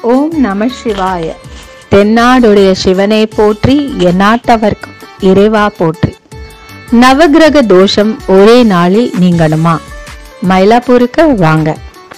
ஓம் நம சிவாய தென்னாடுடைய சிவனை போற்றி எந்நாட்டவர்க்கும் இறைவா போற்றி நவகிரக தோஷம் ஒரே நாளில் நீங்கணுமா மயிலாப்பூருக்கு வாங்க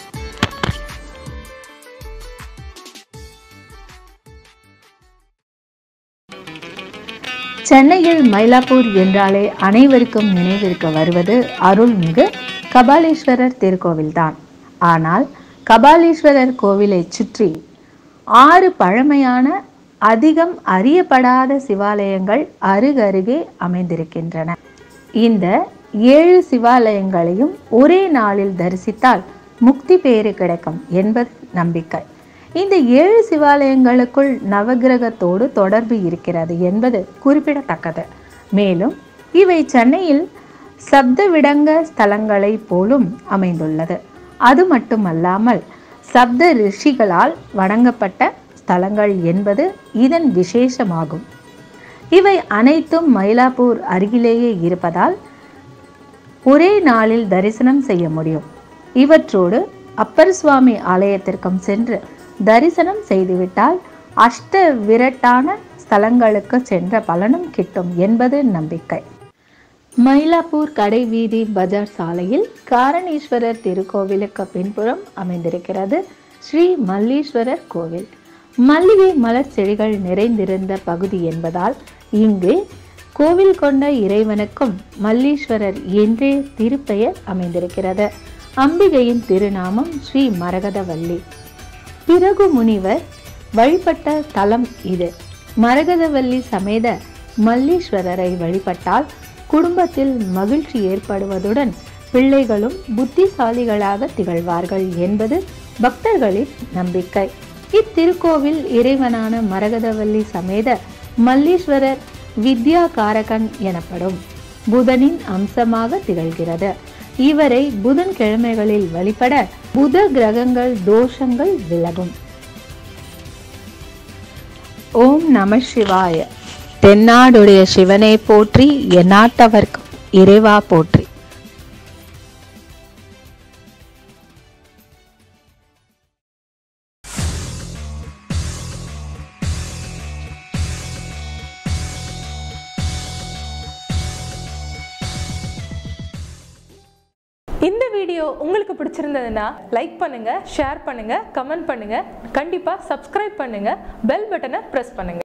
சென்னையில் மயிலாப்பூர் என்றாலே அனைவருக்கும் நினைவிருக்க வருவது அருள்மிகு கபாலீஸ்வரர் திருக்கோவில்தான் ஆனால் கபாலீஸ்வரர் கோவிலை சுற்றி ஆறு பழமையான அதிகம் அறியப்படாத சிவாலயங்கள் அருகருகே அமைந்திருக்கின்றன இந்த ஏழு சிவாலயங்களையும் ஒரே நாளில் தரிசித்தால் முக்தி பேறு கிடைக்கும் என்பது நம்பிக்கை இந்த ஏழு சிவாலயங்களுக்குள் நவகிரகத்தோடு தொடர்பு இருக்கிறது என்பது குறிப்பிடத்தக்கது மேலும் இவை சென்னையில் சப்த விடங்க ஸ்தலங்களைப் போலும் அமைந்துள்ளது அது மட்டுமல்லாமல் சப்த ரிஷிகளால் வணங்கப்பட்ட ஸ்தலங்கள் என்பது இதன் விசேஷமாகும் இவை அனைத்தும் மயிலாப்பூர் அருகிலேயே இருப்பதால் ஒரே நாளில் தரிசனம் செய்ய முடியும் இவற்றோடு அப்பர் சுவாமி ஆலயத்திற்கும் சென்று தரிசனம் செய்துவிட்டால் அஷ்ட விரட்டான ஸ்தலங்களுக்கு சென்ற பலனும் கிட்டும் என்பது நம்பிக்கை மயிலாப்பூர் கடை வீதி பஜார் சாலையில் காரணீஸ்வரர் திருக்கோவிலுக்கு பின்புறம் அமைந்திருக்கிறது ஸ்ரீ மல்லீஸ்வரர் கோவில் மல்லிகை மலர் செடிகள் நிறைந்திருந்த பகுதி என்பதால் இங்கு கோவில் கொண்ட இறைவனுக்கும் மல்லீஸ்வரர் என்றே திருப்பெயர் அமைந்திருக்கிறது அம்பிகையின் திருநாமம் ஸ்ரீ மரகதவல்லி பிறகு முனிவர் வழிபட்ட தலம் இது மரகதவல்லி சமேத மல்லீஸ்வரரை வழிபட்டால் குடும்பத்தில் மகிழ்ச்சி ஏற்படுவதுடன் பிள்ளைகளும் புத்திசாலிகளாக திகழ்வார்கள் என்பது பக்தர்களின் நம்பிக்கை இத்திருக்கோவில் இறைவனான மரகதவல்லி சமேத மல்லீஸ்வரர் வித்யா காரகன் எனப்படும் புதனின் அம்சமாக திகழ்கிறது இவரை புதன் கிழமைகளில் வழிபட புத கிரகங்கள் தோஷங்கள் விலகும் ஓம் நம சிவாய தென்னாடுடைய சிவனை போற்றி எந்நாட்டவர்க்கும் இறைவா போற்றி இந்த வீடியோ உங்களுக்கு பிடிச்சிருந்ததுன்னா லைக் பண்ணுங்க ஷேர் பண்ணுங்க கமெண்ட் பண்ணுங்க கண்டிப்பா சப்ஸ்கிரைப் பண்ணுங்க பெல் பட்டனை பிரஸ் பண்ணுங்க